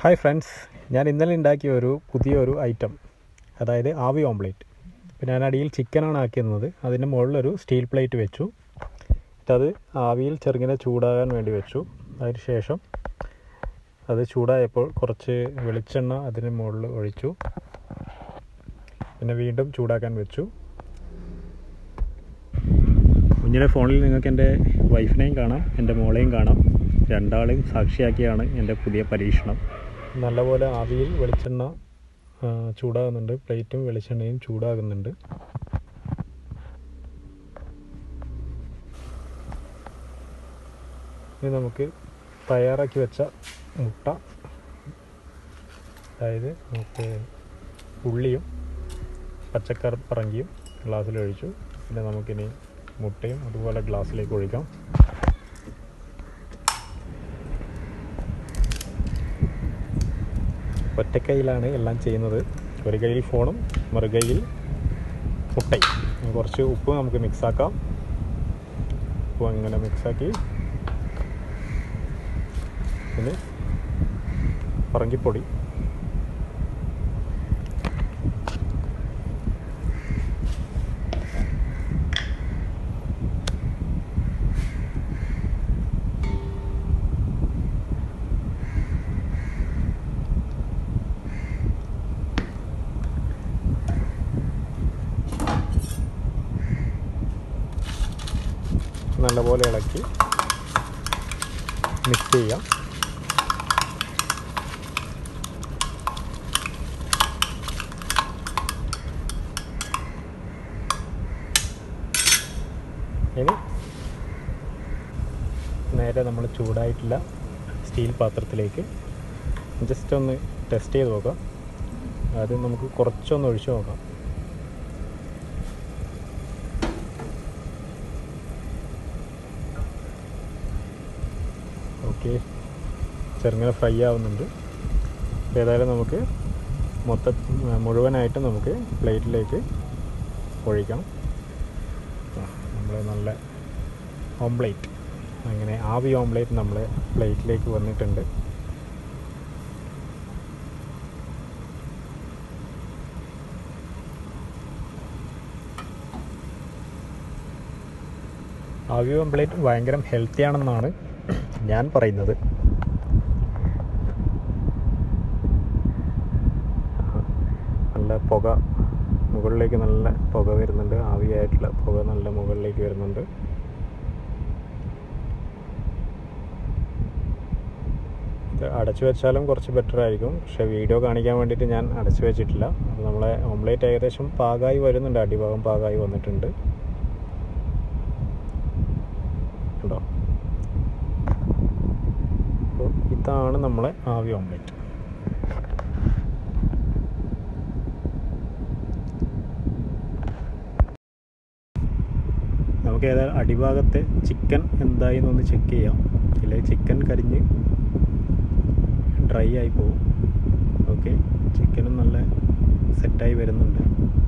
hi friends ഞാൻ ഇന്നലെ ഉണ്ടാക്കിയ ഒരു പുതിയൊരു ഐറ്റം അതായത് ആവി ഓംപ്ലേറ്റ് അപ്പോൾ ഞാൻ അടിയിൽ ചിക്കനാണ് ആക്കിയിരുന്നത് അതിൻ്റെ മുകളിലൊരു സ്റ്റീൽ പ്ലേറ്റ് വെച്ചു എന്നിട്ടത് ആവിയിൽ ചെറുങ്ങനെ ചൂടാകാൻ വേണ്ടി വെച്ചു അതിന് ശേഷം അത് ചൂടായപ്പോൾ കുറച്ച് വെളിച്ചെണ്ണ അതിന് മുകളിൽ ഒഴിച്ചു പിന്നെ വീണ്ടും ചൂടാക്കാൻ വെച്ചു കുഞ്ഞിലെ ഫോണിൽ നിങ്ങൾക്ക് എൻ്റെ വൈഫിനെയും കാണാം എൻ്റെ മോളെയും കാണാം രണ്ടാളെയും സാക്ഷിയാക്കിയാണ് എൻ്റെ പുതിയ പരീക്ഷണം നല്ലപോലെ ആവിയിൽ വെളിച്ചെണ്ണ ആ, ചൂടാകുന്നുണ്ട് പ്ലേറ്റും വെളിച്ചെണ്ണയും ചൂടാകുന്നുണ്ട് ഇനി നമുക്ക് തയ്യാറാക്കി വെച്ച മുട്ട അതായത് നമുക്ക് ഉള്ളിയും പച്ചക്കറി പറങ്കിയും ഗ്ലാസ്സിൽ ഒഴിച്ചു പിന്നെ നമുക്കിനി മുട്ടയും അതുപോലെ ഗ്ലാസ്സിലേക്ക് ഒഴിക്കാം ഒറ്റക്കൈയിലാണ് എല്ലാം ചെയ്യുന്നത് ഒരു കയ്യിൽ ഫോണും മറുകൈയിൽ മുട്ടയും ഇനി കുറച്ച് ഉപ്പ് നമുക്ക് മിക്സാക്കാം ഉപ്പ് അങ്ങനെ മിക്സാക്കി പിന്നെ പറങ്കിപ്പൊടി നല്ലപോലെ ഇളക്കി മിക്സ് ചെയ്യാം ഇനി നേരെ നമ്മൾ ചൂടായിട്ടുള്ള സ്റ്റീൽ പാത്രത്തിലേക്ക് ജസ്റ്റ് ഒന്ന് ടെസ്റ്റ് ചെയ്ത് നോക്കാം ആദ്യം നമുക്ക് കുറച്ചൊന്ന് ഒഴിച്ചു നോക്കാം ഓക്കെ ചെറുങ്ങനെ ഫ്രൈ ആവുന്നുണ്ട് അപ്പോൾ ഏതായാലും നമുക്ക് മൊത്ത മുഴുവനായിട്ട് നമുക്ക് പ്ലേറ്റിലേക്ക് ഒഴിക്കാം നമ്മൾ നല്ല ഓംപ്ലേറ്റ് അങ്ങനെ ആവി ഓംപ്ലേറ്റ് നമ്മൾ പ്ലേറ്റിലേക്ക് വന്നിട്ടുണ്ട് ആവി ഓംപ്ലേറ്റ് ഭയങ്കര ഹെൽത്തി ആണെന്നാണ് ഞാൻ പറയുന്നത് നല്ല പുക മുകളിലേക്ക് നല്ല പുക വരുന്നുണ്ട് ആവിയായിട്ടുള്ള പുക നല്ല മുകളിലേക്ക് വരുന്നുണ്ട് ഇത് അടച്ചു വെച്ചാലും കുറച്ച് ബെറ്റർ ആയിരിക്കും പക്ഷേ വീഡിയോ കാണിക്കാൻ വേണ്ടിയിട്ട് ഞാൻ അടച്ചു വെച്ചിട്ടില്ല അപ്പോൾ നമ്മളെ ഓംലേറ്റ് ഏകദേശം പാകമായി വരുന്നുണ്ട് അടിഭാഗം പാകമായി വന്നിട്ടുണ്ട് ഉണ്ടോ അപ്പോൾ ഇതാണ് നമ്മളെ ആവി ഓംലെറ്റ് നമുക്ക് ഏതായാലും അടിഭാഗത്തെ ചിക്കൻ എന്തായി എന്നൊന്ന് ചെക്ക് ചെയ്യാം ഇല്ലെങ്കിൽ ചിക്കൻ കരിഞ്ഞ് ഡ്രൈ ആയി പോകും ഓക്കെ ചിക്കനും നല്ല സെറ്റായി വരുന്നുണ്ട്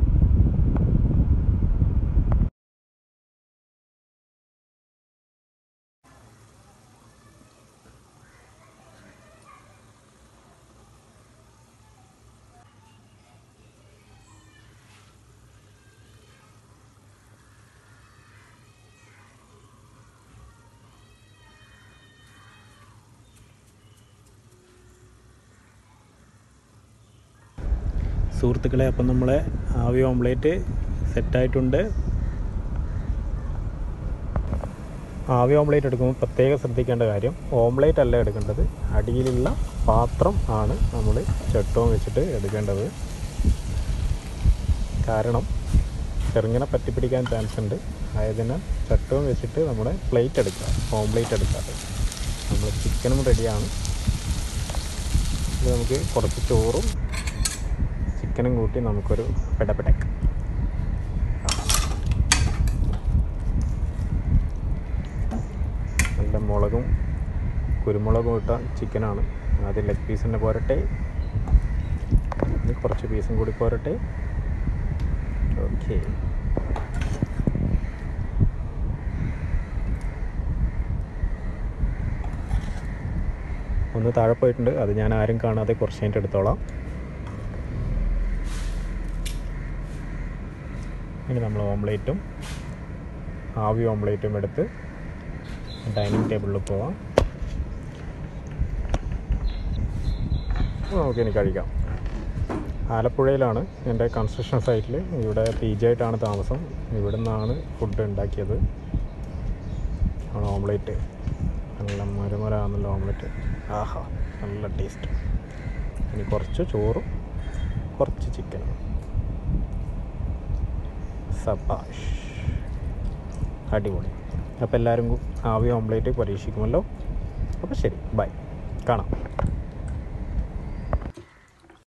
സുഹൃത്തുക്കളെ അപ്പം നമ്മളെ ആവി ഓംലേറ്റ് സെറ്റായിട്ടുണ്ട് ആവി ഓംലേറ്റ് എടുക്കുമ്പോൾ പ്രത്യേകം ശ്രദ്ധിക്കേണ്ട കാര്യം ഓംലേറ്റ് അല്ല എടുക്കേണ്ടത് അടിയിലുള്ള പാത്രം ആണ് നമ്മൾ ചട്ടവും വെച്ചിട്ട് എടുക്കേണ്ടത് കാരണം ചെറുങ്ങനെ പറ്റിപ്പിടിക്കാൻ ചാൻസ് ഉണ്ട് ആയതിനാൽ ചട്ടവും വെച്ചിട്ട് നമ്മുടെ പ്ലേറ്റ് എടുക്കുക ഓംലേറ്റ് എടുക്കാതെ നമ്മൾ ചിക്കനും റെഡിയാണ് ഇത് നമുക്ക് കുറച്ച് ചോറും ചിക്കനും കൂട്ടി നമുക്കൊരു പെടപെടക്ക് നല്ല മുളകും കുരുമുളകും ഇട്ട ചിക്കനാണ് ആദ്യം ലെഗ് പീസ് തന്നെ പോരട്ടെ ഇനി കുറച്ച് പീസും കൂടി പോരട്ടെ ഓക്കെ ഒന്ന് താഴെ പോയിട്ടുണ്ട് അത് ഞാൻ ആരും കാണാതെ കുറച്ച് കഴിഞ്ഞിട്ട് എടുത്തോളാം ഇനി നമ്മൾ ഓംലേറ്റും ആവി ഓംലേറ്റും എടുത്ത് ഡൈനിങ് ടേബിളിൽ പോവാം നമുക്ക് ഇനി കഴിക്കാം ആലപ്പുഴയിലാണ് എൻ്റെ കൺസ്ട്രക്ഷൻ സൈറ്റിൽ ഇവിടെ പി ജി ആയിട്ടാണ് താമസം ഇവിടെ നിന്നാണ് ഫുഡ് ഉണ്ടാക്കിയത് ആണ് ഓംലേറ്റ് നല്ല മരമരാന്നുള്ള ഓംലേറ്റ് ആഹാ നല്ല ടേസ്റ്റ് ഇനി കുറച്ച് ചോറും കുറച്ച് ചിക്കനും സബാഷ് അടിപൊളി അപ്പോൾ എല്ലാവരും ആവി ഓംലേറ്റ് പരീക്ഷിക്കുമല്ലോ അപ്പോൾ ശരി ബൈ കാണാം